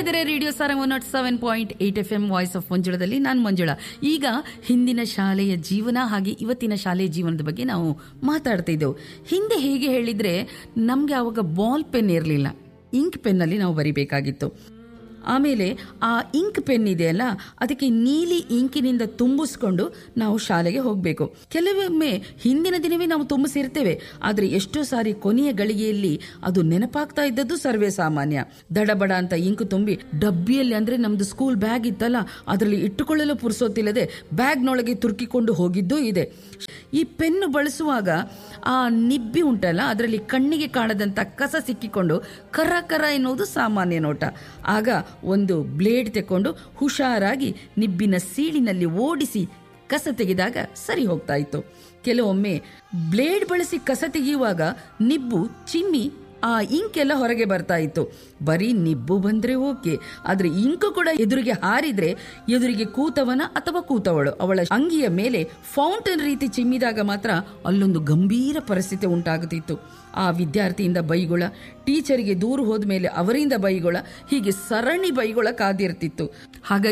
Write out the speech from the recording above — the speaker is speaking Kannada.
ಇದ್ದಾರೆ radio Sarang one nought seven point eight F M voice of ಮಂಜುಳದಲ್ಲಿ ನಾನು ಮಂಜುಳಾ ಈಗ ಹಿಂದಿನ ಶಾಲೆಯ ಜೀವನ ಹಾಗೆ ಇವತ್ತಿನ ಶಾಲೆಯ ಜೀವನದ ಬಗ್ಗೆ ನಾವು ಮಾತಾಡ್ತಾ ಇದ್ದೆವು ಹಿಂದೆ ಹೇಗೆ ಹೇಳಿದ್ರೆ ನಮಗೆ ಅವಾಗ ಬಾಲ್ ಪೆನ್ ಇರಲಿಲ್ಲ ಇಂಕ್ ಪೆನ್ನಲ್ಲಿ ನಾವು ಬರಿಬೇಕಾಗಿತ್ತು ಆಮೇಲೆ ಆ ಇಂಕ್ ಪೆನ್ ಇದೆಯಲ್ಲ ಅದಕ್ಕೆ ನೀಲಿ ಇಂಕಿನಿಂದ ತುಂಬಿಸ್ಕೊಂಡು ನಾವು ಶಾಲೆಗೆ ಹೋಗಬೇಕು ಕೆಲವೊಮ್ಮೆ ಹಿಂದಿನ ದಿನವೇ ನಾವು ತುಂಬಿಸಿರ್ತೇವೆ ಆದರೆ ಎಷ್ಟೋ ಸಾರಿ ಕೊನೆಯ ಗಳಿಗೆಯಲ್ಲಿ ಅದು ನೆನಪಾಗ್ತಾ ಇದ್ದದ್ದು ಸರ್ವೇ ಸಾಮಾನ್ಯ ದಡಬಡ ಅಂತ ಇಂಕು ತುಂಬಿ ಡಬ್ಬಿಯಲ್ಲಿ ಅಂದ್ರೆ ನಮ್ದು ಸ್ಕೂಲ್ ಬ್ಯಾಗ್ ಇತ್ತಲ್ಲ ಅದರಲ್ಲಿ ಇಟ್ಟುಕೊಳ್ಳಲು ಪುರ್ಸೋತಿಲ್ಲದೆ ಬ್ಯಾಗ್ನೊಳಗೆ ತುರ್ಕಿಕೊಂಡು ಹೋಗಿದ್ದೂ ಇದೆ ಈ ಪೆನ್ನು ಬಳಸುವಾಗ ಆ ನಿಬ್ಬಿ ಉಂಟಲ್ಲ ಅದರಲ್ಲಿ ಕಣ್ಣಿಗೆ ಕಾಣದಂತ ಕಸ ಸಿಕ್ಕಿಕೊಂಡು ಕರ ಕರ ಎನ್ನುವುದು ಸಾಮಾನ್ಯ ನೋಟ ಆಗ ಒಂದು ಬ್ಲೇಡ್ ತೆಕೊಂಡು ಹುಷಾರಾಗಿ ನಿಬ್ಬಿನ ಸೀಳಿನಲ್ಲಿ ಓಡಿಸಿ ಕಸ ತೆಗೆದಾಗ ಸರಿ ಹೋಗ್ತಾ ಇತ್ತು ಕೆಲವೊಮ್ಮೆ ಬ್ಲೇಡ್ ಬಳಸಿ ಕಸ ತೆಗೆಯುವಾಗ ನಿಬ್ಬು ಚಿಮ್ಮಿ ಆ ಇಂಕ್ ಎಲ್ಲ ಹೊರಗೆ ಬರ್ತಾ ಇತ್ತು ಬರೀ ನಿಬ್ಬು ಬಂದ್ರೆ ಓಕೆ ಆದ್ರೆ ಇಂಕು ಕೂಡ ಎದುರಿಗೆ ಹಾರಿದ್ರೆ ಎದುರಿಗೆ ಕೂತವನ ಅಥವಾ ಕೂತವಳು ಅವಳ ಅಂಗಿಯ ಮೇಲೆ ಫೌಂಟನ್ ರೀತಿ ಚಿಮ್ಮಿದಾಗ ಮಾತ್ರ ಅಲ್ಲೊಂದು ಗಂಭೀರ ಪರಿಸ್ಥಿತಿ ಉಂಟಾಗುತ್ತಿತ್ತು ಆ ವಿದ್ಯಾರ್ಥಿಯಿಂದ ಬೈಗುಳ ಟೀಚರಿಗೆ ದೂರ ಹೋದ್ಮೇಲೆ ಅವರಿಂದ ಬೈಗುಳ ಹೀಗೆ ಸರಣಿ ಬೈಗುಳ ಕಾದಿರ್ತಿತ್ತು ಹಾಗಾಗಿ